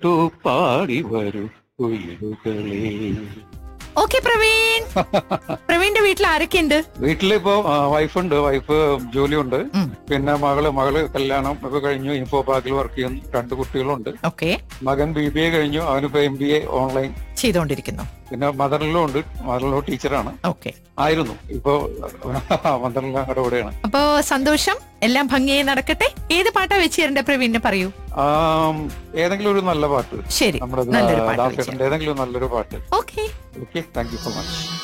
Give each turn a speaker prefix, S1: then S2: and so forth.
S1: പാട്ടു പാടി വരൂ കുയിലുകളേ
S2: ഓക്കെ പ്രവീൺ പ്രവീണിന്റെ വീട്ടിൽ ആരൊക്കെയുണ്ട്
S1: വീട്ടിലിപ്പോ വൈഫുണ്ട് വൈഫ് ജോലിയുണ്ട്
S2: ഉം.
S1: പിന്നെ മകള് മകള് കല്യാണം ഒക്കെ കഴിഞ്ഞു ഇൻഫോ പാർക്കിൽ വർക്ക് ചെയ്യുന്നു രണ്ട് കുട്ടികളുണ്ട്
S2: ഓക്കെ
S1: മകൻ ബി ബി എ കഴിഞ്ഞു അവനിപ്പോ എം ബി എ ഓൺലൈൻ
S2: ചെയ്തുകൊണ്ടിരിക്കുന്നു
S1: പിന്നെ മദറിലോ ഉണ്ട് മദറിലോ ടീച്ചറാണ്
S2: ഓക്കെ
S1: ആയിരുന്നു ഇപ്പോ മദറിലോ ഞങ്ങളുടെ കൂടെയാണ്
S2: അപ്പോ സന്തോഷം എല്ലാം ഭംഗിയായി നടക്കട്ടെ ഏത് പാട്ടാ വെച്ച് തരണ്ടേ പ്രവീണിന് പറയൂ
S1: ആം, ഏതെങ്കിലും ഒരു നല്ല പാട്ട്
S2: ശരി
S1: നമ്മുടെ
S2: നല്ലൊരു പാട്ട് വെച്ച്
S1: ദാസേട്ടന്റെ ഏതെങ്കിലും നല്ലൊരു പാട്ട്
S2: okay
S1: okay thank you so much